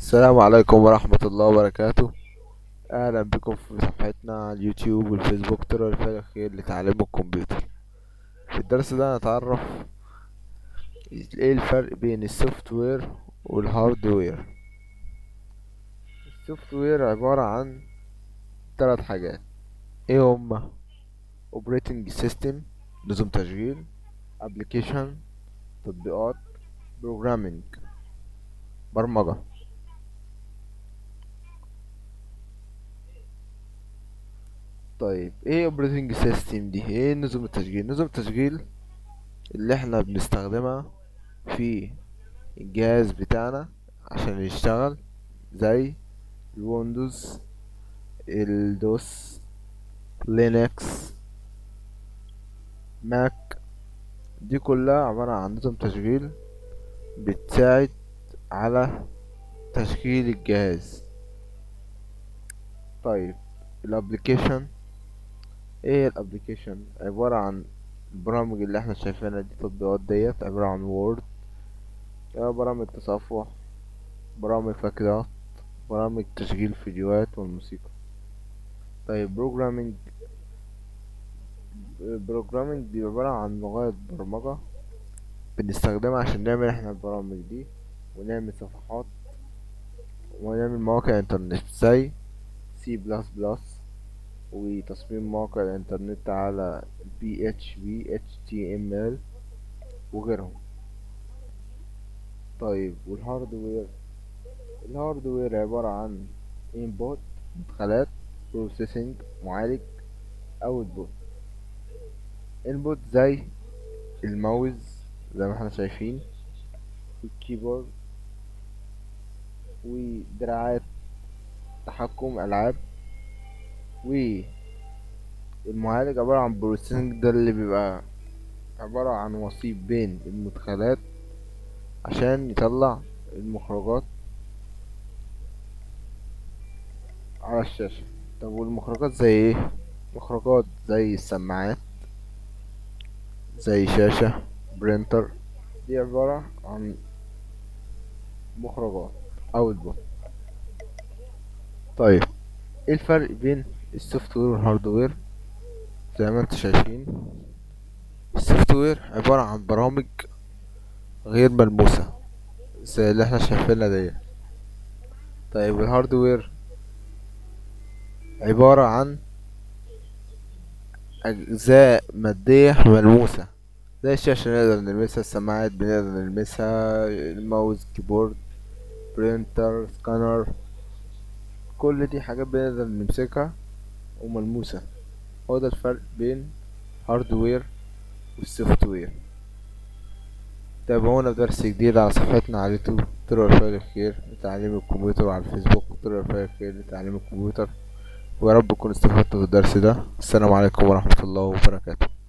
السلام عليكم ورحمة الله وبركاته أهلا بكم في صفحتنا على اليوتيوب والفيسبوك طرق الفعل الخير لتعليم الكمبيوتر في الدرس ده هنتعرف ايه الفرق بين السوفت وير والهاردوير السوفت وير عبارة عن ثلاث حاجات ايه هما اوبريتنج سيستم نظام تشغيل ابلكيشن تطبيقات بروجرامينج برمجة طيب ايه اوبريتنج سيستم دي ايه نظام التشغيل نظام التشغيل اللي احنا بنستخدمها في الجهاز بتاعنا عشان يشتغل زي الويندوز الدوس لينكس ماك دي كلها عبارة عن نظام تشغيل بتساعد على تشغيل الجهاز طيب الابليكيشن ايه الابليكيشن عبارة عن البرامج اللي احنا شايفينها دي تطبيقات ديت عبارة عن وورد برامج تصفح برامج فاكرات برامج تشغيل فيديوهات والموسيقى طيب بروجرامينج بروجرامينج دي عبارة عن لغات برمجة بنستخدمها عشان نعمل احنا البرامج دي ونعمل صفحات ونعمل مواقع انترنت زي سي بلس بلس وتصميم مواقع الانترنت على بي اتش بي اتش تي ام ال وغيرهم طيب والهاردوير الهاردوير عبارة عن input مدخلات processing معالج output input زي الماوس زي ما احنا شايفين والكيبورد ودراعات تحكم ألعاب والمعالج عبارة عن بروسيسنج ده اللي بيبقى عبارة عن وسيط بين المدخلات عشان يطلع المخرجات على الشاشة طب والمخرجات زي ايه مخرجات زي السماعات زي شاشة برينتر دي عبارة عن مخرجات اوتبوت طيب ايه الفرق بين السوفت وير والهاردوير زي ما انتم شايفين السوفت وير عبارة عن برامج غير ملموسة زي اللي احنا شايفينها دي طيب الهاردوير عبارة عن أجزاء مادية ملموسة زي الشاشة نقدر نلمسها السماعات بنقدر نلمسها الماوس كيبورد برينتر سكانر كل دي حاجات بنقدر نمسكها وملموسة هو ده الفرق بين هاردوير والسوفت وير تابعونا في درس جديد على صفحتنا على اليوتيوب طرق الفجر الخير لتعليم الكمبيوتر وعلى الفيسبوك طرق الفجر الخير لتعليم الكمبيوتر ويا رب تكونوا استفدتوا في الدرس ده السلام عليكم ورحمة الله وبركاته